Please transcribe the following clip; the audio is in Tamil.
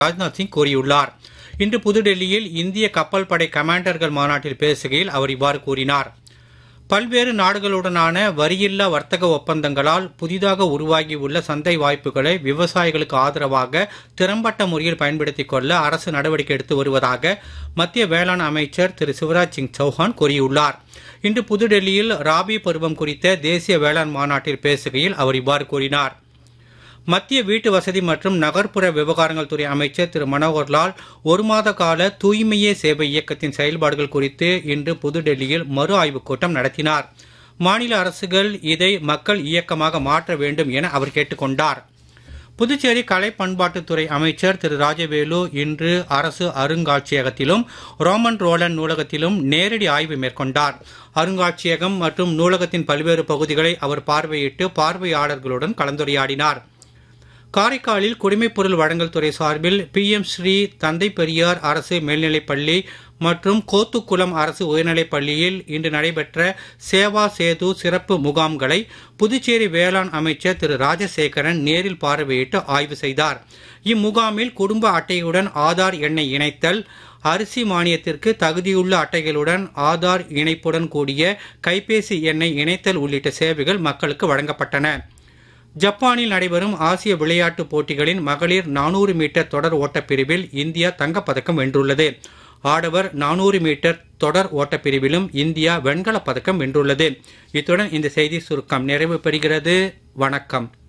ராஜ்நாத் சிங் கூறியுள்ளார் இன்று புதுடெல்லியில் இந்திய கப்பல் படை கமாண்டர்கள் மாநாட்டில் பேசுகையில் அவர் இவ்வாறு கூறினார் பல்வேறு நாடுகளுடனான வரியில்லா வர்த்தக ஒப்பந்தங்களால் புதிதாக உருவாகியுள்ள சந்தை வாய்ப்புகளை விவசாயிகளுக்கு ஆதரவாக திறம்பட்ட முறையில் பயன்படுத்திக் கொள்ள அரசு நடவடிக்கை எடுத்து வருவதாக மத்திய வேளாண் அமைச்சர் திரு சிவராஜ் சிங் சௌஹான் கூறியுள்ளார் இன்று புதுடெல்லியில் ராபி பருவம் குறித்த தேசிய வேளாண் மாநாட்டில் பேசுகையில் அவர் இவ்வாறு கூறினார் மத்திய வீட்டு வசதி மற்றும் நகர்ப்புற விவகாரங்கள் துறை அமைச்சர் திரு மனோகர்லால் ஒரு மாத கால தூய்மையே சேவை இயக்கத்தின் செயல்பாடுகள் குறித்து இன்று புதுடெல்லியில் மறு ஆய்வுக் கூட்டம் நடத்தினார் மாநில அரசுகள் இதை மக்கள் இயக்கமாக மாற்ற வேண்டும் என அவர் கேட்டுக்கொண்டார் புதுச்சேரி கலை பண்பாட்டுத்துறை அமைச்சர் திரு ராஜவேலு இன்று அரசு அருங்காட்சியகத்திலும் ரோமன் ரோலன் நூலகத்திலும் நேரடி ஆய்வு மேற்கொண்டார் அருங்காட்சியகம் மற்றும் நூலகத்தின் பல்வேறு பகுதிகளை அவர் பார்வையிட்டு பார்வையாளர்களுடன் கலந்துரையாடினார் காரைக்காலில் குடிமைப்பொருள் வழங்கல் துறை சார்பில் பி எம் ஸ்ரீ தந்தை பெரியார் அரசு மேல்நிலைப்பள்ளி மற்றும் கோத்துக்குளம் அரசு உயர்நிலைப் பள்ளியில் இன்று நடைபெற்ற சேவா சேது சிறப்பு முகாம்களை புதுச்சேரி வேளாண் அமைச்சர் திரு ராஜசேகரன் நேரில் பார்வையிட்டு ஆய்வு செய்தார் இம்முகாமில் குடும்ப அட்டையுடன் ஆதார் எண்ணை இணைத்தல் அரிசி மானியத்திற்கு தகுதியுள்ள அட்டைகளுடன் ஆதார் இணைப்புடன் கூடிய கைபேசி எண்ணை இணைத்தல் உள்ளிட்ட சேவைகள் மக்களுக்கு வழங்கப்பட்டன ஜப்பானில் நடைபெறும் ஆசிய விளையாட்டுப் போட்டிகளின் மகளிர் நானூறு மீட்டர் தொடர் ஓட்டப் பிரிவில் இந்தியா தங்கப்பதக்கம் வென்றுள்ளது ஆடவர் நானூறு மீட்டர் தொடர் ஓட்டப் பிரிவிலும் இந்தியா வெண்கலப் பதக்கம் வென்றுள்ளது இத்துடன் இந்த செய்தி சுருக்கம் நிறைவு பெறுகிறது வணக்கம்